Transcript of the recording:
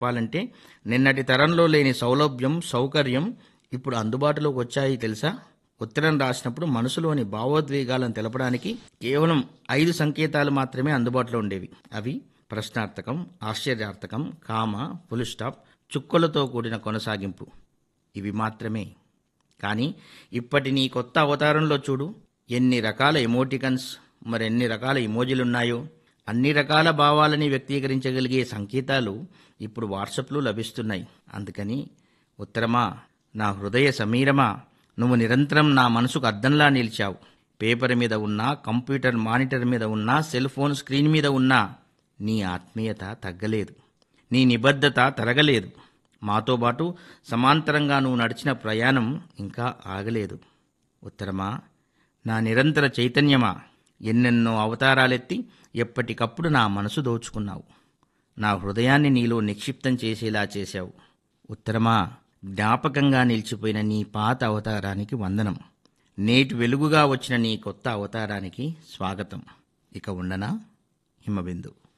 చెప్పాలంటే నిన్నటి తరంలో లేని సౌలభ్యం సౌకర్యం ఇప్పుడు అందుబాటులోకి వచ్చాయి తెలుసా ఉత్తరం రాసినప్పుడు మనసులోని భావోద్వేగాలను తెలపడానికి కేవలం ఐదు సంకేతాలు మాత్రమే అందుబాటులో ఉండేవి అవి ప్రశ్నార్థకం ఆశ్చర్యార్థకం కామ ఫుల్ స్టాప్ చుక్కలతో కూడిన కొనసాగింపు ఇవి మాత్రమే కానీ ఇప్పటి నీ కొత్త అవతారంలో చూడు ఎన్ని రకాల ఎమోటికన్స్ మరెన్ని రకాల ఇమోజీలున్నాయో అన్ని రకాల భావాలని వ్యక్తీకరించగలిగే సంకేతాలు ఇప్పుడు వాట్సాప్లో లభిస్తున్నాయి అందుకని ఉత్తరమా నా హృదయ సమీరమా నువ్వు నిరంతరం నా మనసుకు అద్దంలా నిలిచావు పేపర్ మీద ఉన్నా కంప్యూటర్ మానిటర్ మీద ఉన్నా సెల్ ఫోన్ స్క్రీన్ మీద ఉన్నా నీ ఆత్మీయత తగ్గలేదు నీ నిబద్ధత తరగలేదు మాతో పాటు సమాంతరంగా నువ్వు నడిచిన ప్రయాణం ఇంకా ఆగలేదు ఉత్తరమా నా నిరంతర చైతన్యమా ఎన్నెన్నో అవతారాలెత్తి ఎప్పటికప్పుడు నా మనసు దోచుకున్నావు నా హృదయాన్ని నీలో నిక్షిప్తం చేసేలా చేశావు ఉత్తరమా జ్ఞాపకంగా నిలిచిపోయిన నీ పాత అవతారానికి వందనం నేటి వెలుగుగా వచ్చిన నీ కొత్త అవతారానికి స్వాగతం ఇక ఉండనా హిమబిందు